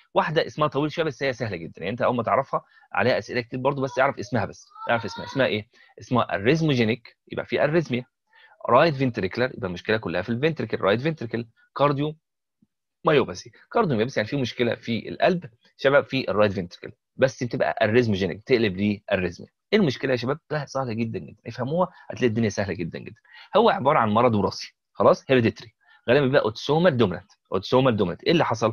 واحده اسمها طويل شويه بس هي سهله جدا يعني انت اول ما تعرفها عليها اسئله كتير برضو بس اعرف اسمها بس اعرف اسمها اسمها ايه اسمها الريزموجينيك يبقى في اريزميا رايت فنتريكلر يبقى المشكله كلها في الفنتريكل رايت فنتريكل كارديو مايوباثي كارديو مايوباثي يعني في مشكله في القلب شباب في الرايت فنتريكل بس بتبقى الريزموجينيك تقلب ليه الريزميا ايه المشكله يا شباب ده سهله جدا جدا افهموها هتلاقي الدنيا سهله جدا جدا هو عباره عن مرض وراثي خلاص هيريديتري غالبا بيبقى اوتسومال دومينانت اوتسومال دومينانت ايه اللي حصل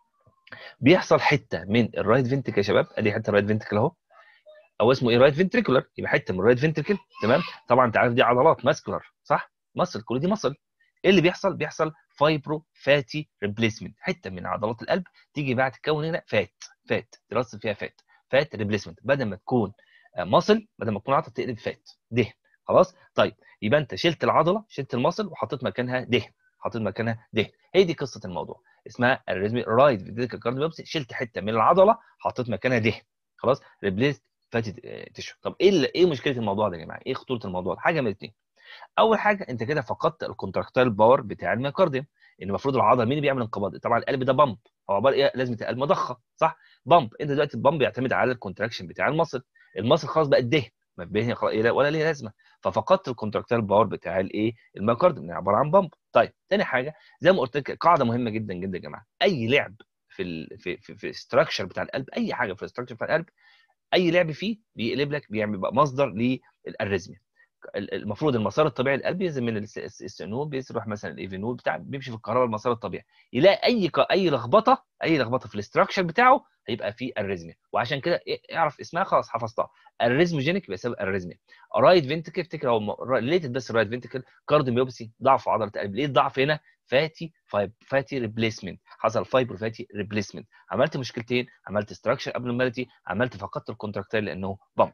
بيحصل حته من الرايت فنتريكل يا شباب ادي حته الرايت فنتريكل اهو او اسمه ايه رايت فنتريكولار يبقى حته من الرايت فنتريكل تمام طبعا انت عارف دي عضلات ماسكولار صح مصل كل دي مصل ايه اللي بيحصل بيحصل فايبرو فاتي ريبليسمنت حته من عضلات القلب تيجي بقى تتكون هنا فات فات ترسب فيها فات فات ريبليسمنت بدل ما تكون مصل بدل ما تكون عضله تقلب فات دهن خلاص طيب يبقى انت شلت العضله شلت المصل وحطيت مكانها دهن حطيت مكانها دهن هي دي قصه الموضوع اسمها الريزمي رايت فيديكال كارديوميوباثي شلت حته من العضله حطيت مكانها دهن خلاص ريبليست فاتي تيشو طب ايه اللي ايه مشكله الموضوع ده يا جماعه ايه خطوره الموضوع ده حاجه من الاثنين اول حاجه انت كده فقدت الكونتراكتايل باور بتاع الميوكارديوم ان المفروض العضله مين اللي بيعمل انقباض طبعا القلب ده بامب هو عباره ايه لازم القلب مضخه صح بامب انت دلوقتي البامب بيعتمد على الكونتراكشن بتاع المصل المصل خلاص بقى دهن ما بين ولا ليه لازمه ففقدت الكونتراكتايل باور بتاع الايه الميوكارديوم عباره عن بامب طيب تاني حاجه زي ما قلت لك قاعده مهمه جدا جدا يا جماعه اي لعب في ال في في, في الاستراكشر بتاع القلب اي حاجه في الاستراكشر بتاع القلب اي لعب فيه بيقلب لك بيعمل بقى مصدر للاريزميا المفروض المسار الطبيعي للقلب ينزل من الاستنول بيروح مثلا الايفينول بتاع بيمشي في الكهرباء المسار الطبيعي يلاقي اي اي لخبطه اي لخبطه في الاستراكشر بتاعه هيبقى فيه اريزميا وعشان كده اعرف اسمها خلاص حفظتها الريزموجينيك يبقى سبب الريزميا رايت فينتكل افتكر هو ريليتد بس رايت فينتكل كارديوميوباثي ضعف عضله القلب ليه الضعف هنا فاتي فايب فاتي ريبليسمنت حصل فايبر فاتي ريبليسمنت عملت مشكلتين عملت ستراكشر ابنورماليتي عملت فقدت الكونتراكتيل لانه بامب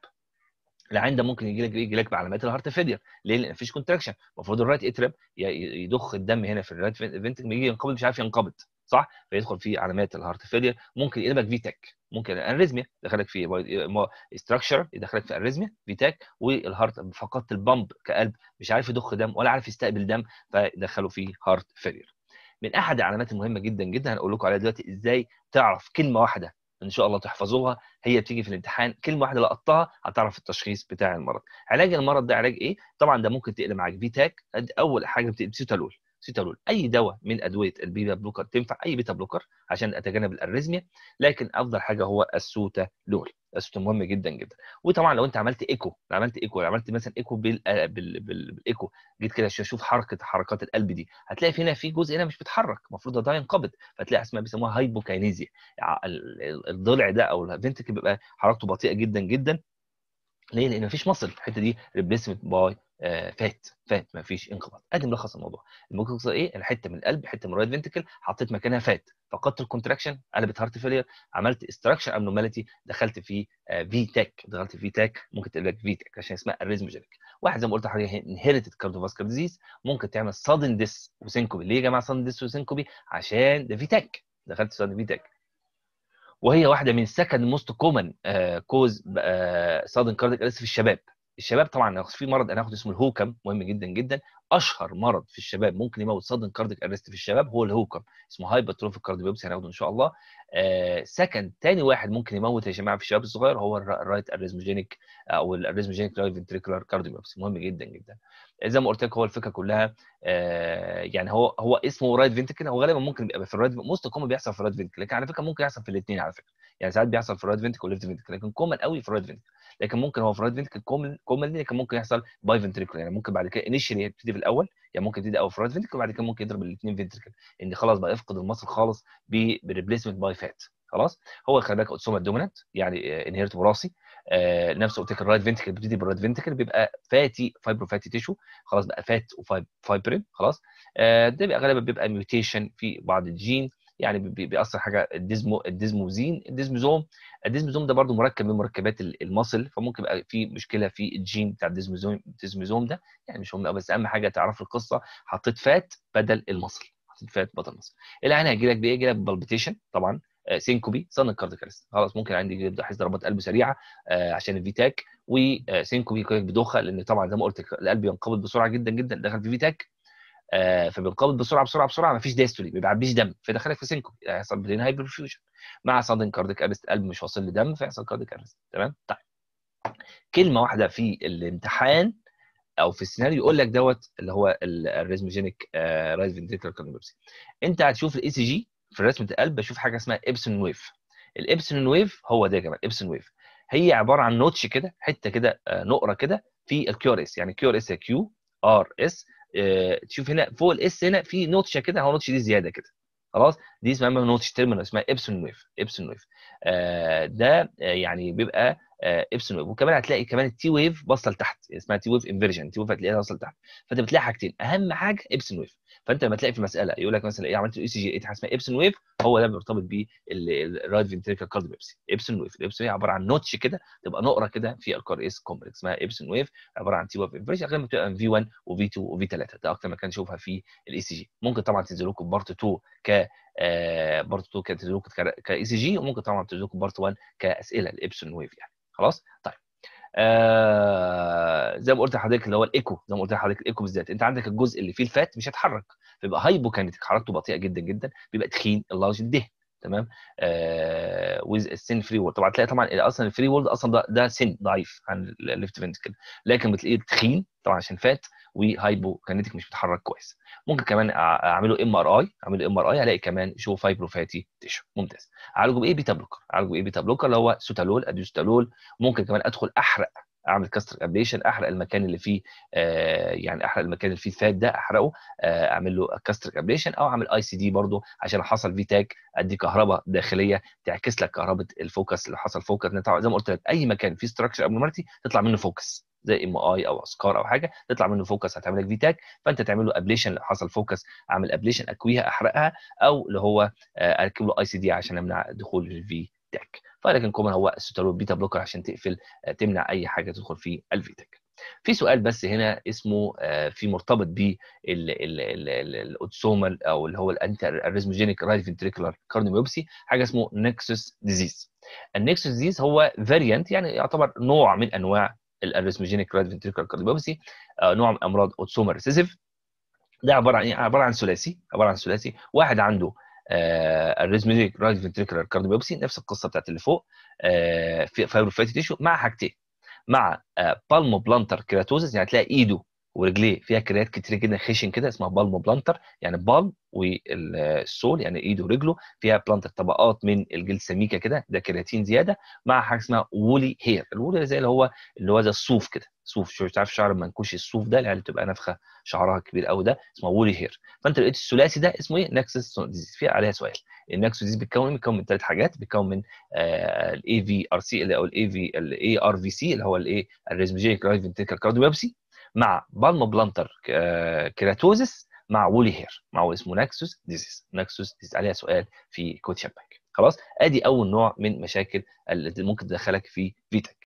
العين ده ممكن يجي لك يجي لك بعلامات الهارت فيلير ليه؟ لان مفيش كونتراكشن المفروض الرايت اترب يضخ الدم هنا في الرايت فينتكل يجي ينقبض مش عارف ينقبض صح فيدخل في علامات الهارت فيلير ممكن يقلبك في تك ممكن الاريزميا يدخلك في ستراكشر يدخلك في اريزميا في تاك والهارت فقدت البامب كقلب مش عارف يضخ دم ولا عارف يستقبل دم فيدخله في هارت فيلير من احد العلامات المهمه جدا جدا هنقول لكم عليها دلوقتي ازاي تعرف كلمه واحده ان شاء الله تحفظوها هي بتيجي في الامتحان كلمه واحده لقطتها هتعرف التشخيص بتاع المرض علاج المرض ده علاج ايه طبعا ده ممكن تقلب معاك فيتاك اول حاجه بتقلب سيتالول سيتالول اي دواء من ادويه البيتا بلوكر تنفع اي بيتا بلوكر عشان اتجنب الاريزميا لكن افضل حاجه هو السوتالول السوتا مهم جدا جدا وطبعا لو انت عملت ايكو لو عملت ايكو لو عملت مثلا ايكو بال... بال... بال... بالايكو جيت كده شوف حركه حركات القلب دي هتلاقي في هنا في جزء هنا مش بيتحرك المفروض ده ينقبض فتلاقي اسمها بيسموها هايبوكاينيزيا الضلع ده او الفنتكل بيبقى حركته بطيئه جدا جدا ليه؟ لان مفيش مصل الحته دي ريبليسمنت باي فات فات ما فيش انقباض ادي ملخص الموضوع الملخص ايه الحته من القلب حته من الرايت فنتكل حطيت مكانها فات فقدت الكونتراكشن قلبت هارت فيلير عملت استراكشر ابنورماليتي دخلت في في تاك دخلت في تاك ممكن تقول لك في تاك عشان اسمها اريزموجينيك واحد زي ما قلت لحضرتك انهيرتد كارديوفاسكولار ديزيز ممكن تعمل سادن ديس وسينكوبي ليه يا جماعه سادن ديس وسينكوبي عشان ده في تاك دخلت في سادن في تاك وهي واحده من سكند موست كومن كوز سادن كارديك ارست في الشباب الشباب طبعا في مرض انا هاخد اسمه الهوكم مهم جدا جدا اشهر مرض في الشباب ممكن يموت صدن كارديك ارست في الشباب هو الهوكم اسمه هايبرتروفيك كارديوبسي هناخده ان شاء الله آه سكند تاني واحد ممكن يموت يا جماعه في الشباب الصغير هو الرايت اريزموجينيك او الاريزموجينيك رايت فنتريكولار كارديوبسي مهم جدا جدا زي ما قلت لك هو الفكره كلها آه يعني هو هو اسمه رايت فنتريكل هو غالبا ممكن يبقى في الرايت موست كومن بيحصل في الرايت فنتريكل لكن على فكره ممكن يحصل في الاثنين على فكره يعني ساعات بيحصل في الرايت فنتريكل والليفت فنتريكل لكن كومن قوي في الرايت فنتريكل لكن ممكن هو في الرايت فنتريكل كومن كومن لكن ممكن يحصل باي فنتريكل يعني ممكن بعد كده انيشلي يبتدي في الاول يعني ممكن يبتدي اول في الرايت فنتريكل وبعد كده ممكن يضرب الاثنين فنتريكل ان خلاص بقى يفقد المصل خالص بريبليسمنت باي فات خلاص هو خلي بالك اوتسوما دومينانت يعني انهيرت وراثي آه نفس قلت لك الرايت فنتريكل بيبتدي بالرايت فنتريكل بيبقى فاتي فايبرو فاتي تيشو خلاص بقى فات وفايبرين خلاص آه ده بيبقى غالبا بيبقى ميوتيشن في بعض الجين يعني بيأثر حاجه الديزمو الديزموزين الديزموزوم الديزموزوم ده برضو مركب من مركبات المصل فممكن يبقى في مشكله في الجين بتاع الديزموزوم الديزموزوم ده يعني مش مهم بس اهم حاجه تعرف القصه حطيت فات بدل المصل حطيت فات بدل المصل العين هيجي لك بايه؟ يجي لك بالبيتيشن طبعا سينكوبي صن كارديكالست خلاص ممكن عندي يبدا احس ضربات قلب سريعه آه عشان الفيتاك وسينكوبي بدوخه لان طبعا زي ما قلت القلب ينقبض بسرعه جدا جدا دخل في فيتاك آه فبنقبض بسرعه بسرعه بسرعه مفيش دايستولي ما بيعبيش دم فيدخلك في سينكو هيحصل برين هايبرفيوجن مع صدن كارديك ارست قلب مش واصل لدم فيحصل كارديك ارست تمام طيب كلمه واحده في الامتحان او في السيناريو يقول لك دوت اللي هو الريزموجينيك رايت فنتريكولار كارديوبسي انت هتشوف الاي سي جي في رسمه القلب بشوف حاجه اسمها ابسون ويف الابسون ويف هو ده يا جماعه ابسون ويف هي عباره عن نوتش كده حته كده نقره كده في الكيو ار اس يعني كيو ار اس كيو ار اس تشوف هنا فوق الاس هنا في نوتشه كده هو نوتش دي زياده كده خلاص دي اسمها نوتش تيرمينال اسمها ابسون ويف ابسون ويف آه ده يعني بيبقى ابسون ويف وكمان هتلاقي كمان التي ويف باصه لتحت اسمها تي ويف انفيرجن تي ويف هتلاقيها باصه لتحت فانت بتلاقي حاجتين اهم حاجه ابسون ويف فانت لما تلاقي في مساله يقول لك مثلا ايه عملت الاي سي جي لقيت حاجه اسمها ابسون ويف هو ده مرتبط بالرايت فنتريكال كارديوبسي ابسون ويف الابسون ويف عباره عن نوتش كده تبقى نقره كده في الكار اس كومبلكس اسمها ابسون ويف عباره عن تي ويف انفيرجن غالبا بتبقى في 1 وفي 2 وفي 3 ده اكتر مكان نشوفها في الاي سي جي ممكن طبعا تنزل لكم بارت 2 ك آه بارت 2 كانت تنزل لكم كاي سي جي وممكن طبعا تنزل لكم بارت 1 كاسئله الابسون ويف يعني خلاص طيب آه زي ما قلت لحضرتك اللي هو الايكو زي ما قلت لحضرتك الايكو بالذات انت عندك الجزء اللي فيه الفات مش هيتحرك بيبقى هايبوكاينيتيك حركته بطيئه جدا جدا بيبقى تخين اللارج الدهن تمام آه ويز السن فري وورد طبعا تلاقي طبعا اصلا الفري وورد اصلا ده, ده سن ضعيف عن الليفت فنتكل لكن بتلاقيه تخين طبعا عشان فات وهايبوكاينيتيك مش بيتحرك كويس ممكن كمان اعمله ام ار اي اعمله ام ار اي هلاقي كمان شو فايبروفاتي تيشو ممتاز اعالجه بايه بيتا بلوكر اعالجه بايه بيتا بلوكر اللي هو سوتالول اديوستالول ممكن كمان ادخل احرق اعمل كاستر ابليشن احرق المكان اللي فيه آه يعني احرق المكان اللي فيه الفات ده احرقه آه اعمل له كاستر ابليشن او اعمل اي سي دي برضه عشان حصل في تاج ادي كهرباء داخليه تعكس لك كهرباء الفوكس اللي حصل فوكس زي ما قلت لك اي مكان فيه ستراكشر ابنورماليتي تطلع منه فوكس زي ام اي او اسكار او حاجه تطلع منه فوكس هتعمل لك فيتاك فانت تعمل له ابليشن حصل فوكس اعمل ابليشن اكويها احرقها او اللي هو اركب له اي سي دي عشان امنع دخول الفي تاك فلكن كومن هو الستالول بيتا بلوكر عشان تقفل تمنع اي حاجه تدخل في الفيتاك في سؤال بس هنا اسمه في مرتبط ب الاوتسومال او اللي هو الانتي اريزموجينيك رايت فنتريكولار كارديوميوبسي حاجه اسمه نكسس ديزيز النكسس ديزيز هو فاريانت يعني يعتبر نوع من انواع الاريزموجينيك رايت فنتريكولار كارديوميوبسي نوع من امراض اوتسومال ريسيسيف ده عباره عن ايه؟ عباره عن ثلاثي عباره عن ثلاثي واحد عنده الريزمينيك رايت فنتريكولار كارديوبسي نفس القصه بتاعت اللي فوق آه في فايبروفاتي تيشو مع حاجتين مع آه بالمو بلانتر كيراتوزس يعني تلاقي ايده ورجليه فيها كريات كتير جدا خشن كده اسمها بالمو بلانتر يعني بالم والسول يعني ايده ورجله فيها بلانتر طبقات من الجلد سميكه كده ده كرياتين زياده مع حاجه اسمها وولي هير الوولي زي اللي هو اللي هو زي الصوف كده صوف شو تعرف شعر منكوش الصوف ده العيال بتبقى نافخه شعرها كبير قوي ده اسمه وولي هير فانت لقيت الثلاثي ده اسمه ايه نكسس ديزيز في عليها سؤال النكسس ديزيز بيتكون بيتكون من ثلاث حاجات بيتكون من الاي في ار سي او الاي في الاي ار في سي اللي هو الايه الريزمجينيك رايت فنتريكال كارديوبسي مع بالمو بلانتر كيراتوزس مع وولي هير مع هو اسمه نكسوس ديزيز نكسوس ديزيز عليها سؤال في كوتشن بانك خلاص ادي اول نوع من مشاكل اللي ممكن تدخلك في فيتك